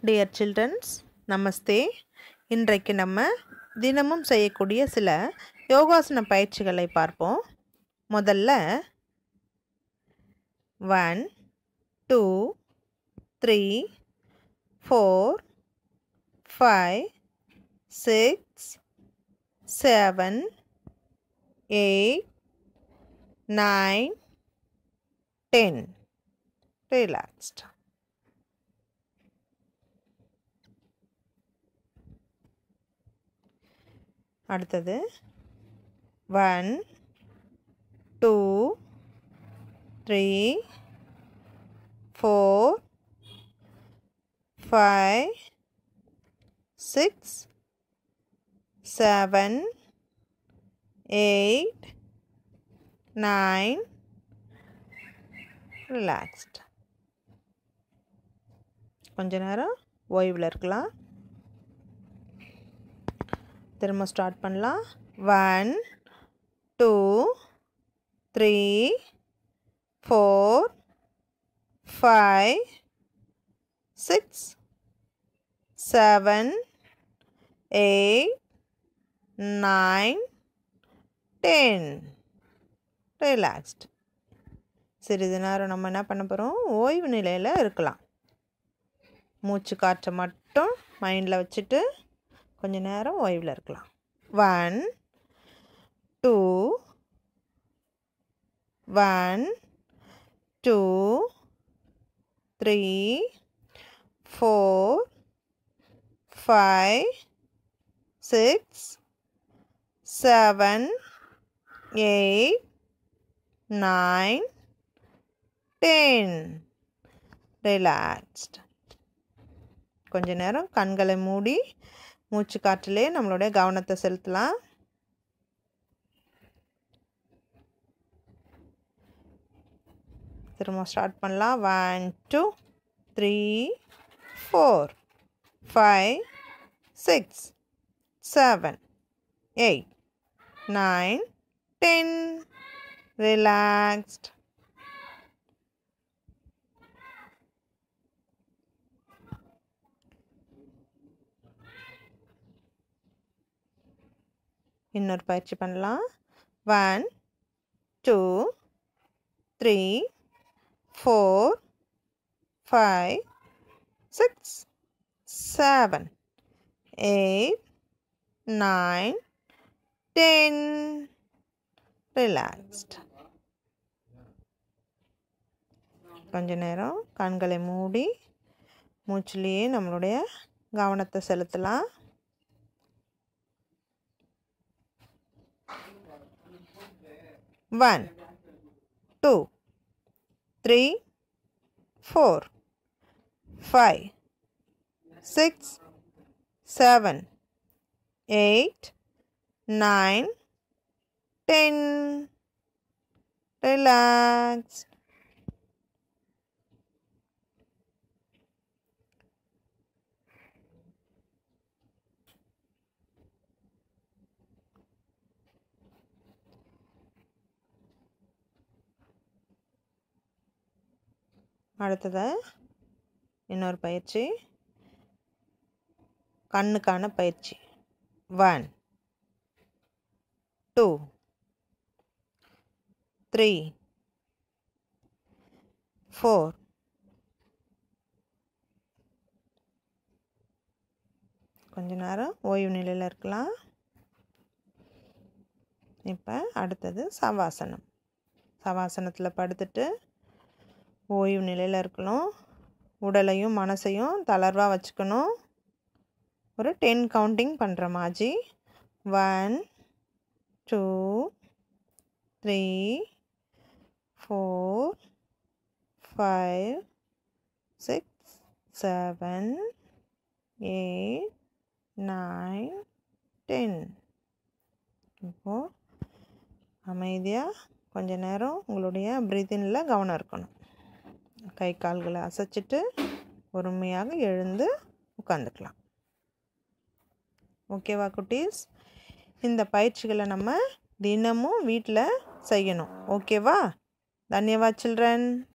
dear children's நமஸ்தே இன்றைக்கு நம்ம தினமும் செய்யக்கூடிய சில யோகாசன பயிற்சிகளை பார்ப்போம் முதல்ல one two three four five six seven eight nine ten relaxed அடுத்தது one two three four five six seven eight nine relaxed கொஞ்ச நேரம் ஓய்வில் இருக்கலாம் திரும்ப ஸ்டார்ட் பண்ணலாம் one two three four five six seven eight nine ten relaxed சிறிது நேரம் நம்ம என்ன பண்ண போகிறோம் ஓய்வு நிலையில் இருக்கலாம் மூச்சு காற்றை மட்டும் மைண்டில் வச்சுட்டு கொஞ்ச நேரம் ஓய்வில் இருக்கலாம் one two one two three four five six seven eight nine ten relaxed கொஞ்ச நேரம் கண்களை மூடி மூச்சு காற்றிலே நம்மளுடைய கவனத்தை செலுத்தலாம் திரும்ப ஸ்டார்ட் பண்ணலாம் one two three four five six seven eight nine ten relaxed இன்னொரு பயிற்சி பண்ணலாம் one two three four five six seven eight nine ten relaxed கொஞ்ச நேரம் கண்களை மூடி மூச்சுலேயே நம்மளுடைய கவனத்தை செலுத்தலாம் one two three four five six seven eight nine ten relax அடுத்தது இன்னொரு பயிற்சி கண்ணுக்கான பயிற்சி ஒன் டூ த்ரீ ஃபோர் கொஞ்ச நேரம் ஓய்வு நிலையில் இருக்கலாம் இப்போ அடுத்தது சவாசனம் சவாசனத்தில் படுத்துட்டு ஓய்வு நிலையில் இருக்கணும் உடலையும் மனசையும் தளர்வாக வச்சுக்கணும் ஒரு டென் கவுண்டிங் பண்ணுற மாதிரி one two three four five six seven eight nine ten இப்போது அமைதியாக கொஞ்ச நேரம் உங்களுடைய ப்ரீத்திங்கில் கவனம் இருக்கணும் கை கால்களை அசைச்சிட்டு பொறுமையாக எழுந்து உட்காந்துக்கலாம் ஓகேவா குட்டீஸ் இந்த பயிற்சிகளை நம்ம தினமும் வீட்டில் செய்யணும் ஓகேவா தன்யவாத் சில்ட்ரன்